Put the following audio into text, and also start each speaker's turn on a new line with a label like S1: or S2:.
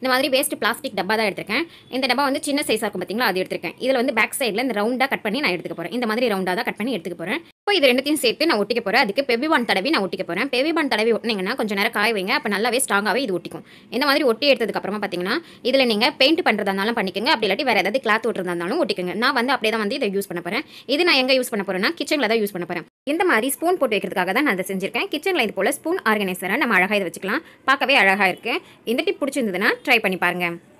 S1: இந்த மாதிரி waste plastic டப்பா தான் எடுத்திருக்கேன் இந்த டப்பா வந்து சின்ன சைஸாக இருக்கும் பார்த்தீங்களா அது எடுத்திருக்கேன் இதில் வந்து பேக் சைடில் இந்த ரவுண்டாக கட் பண்ணி நான் எடுத்துக்க போகிறேன் இந்த மாதிரி ரவுண்டாக தான் கட் பண்ணி எடுத்துக்க போகிறேன் இப்போ இது ரெண்டுத்தையும் சேர்த்து நான் ஒட்டிக்க போகிறேன் அதுக்கு பெபிபான் தடவி நான் ஒட்டிக்க போகிறேன் பெபிபான் தடவி ஒட்டினீங்கன்னா கொஞ்சம் நேரம் காய வைங்க அப்போ நல்லாவே ஸ்ட்ராங்காகவே இது ஒட்டிக்கும் இந்த மாதிரி ஒட்டி எடுத்ததுக்கு அப்புறமா பார்த்தீங்கன்னா இதில் நீங்கள் பெயிண்ட் பண்ணுறதா இருந்தாலும் பண்ணிக்கோங்க அப்படி இல்லாட்டி வேறு ஏதாவது கிளாத் ஒட்டுறதா இருந்தாலும் ஒட்டிக்கோங்க நான் வந்து அப்படியே தான் வந்து இதை யூஸ் பண்ண போகிறேன் இது நான் எங்கே யூஸ் பண்ண போகிறேன்னா கிச்சனில் தான் யூஸ் பண்ண போகிறேன் இந்த மாதிரி ஸ்பூன் போட்டு வைக்கிறதுக்காக தான் நான் அதை செஞ்சிருக்கேன் கிச்சனில் இது போல் ஸ்பூன் ஆர்கனைசரை நம்ம அழகாக இதை வச்சுக்கலாம் பார்க்கவே அழகாக இருக்குது இந்த டிப் பிடிச்சிருந்ததுன்னா ட்ரை பண்ணி பாருங்கள்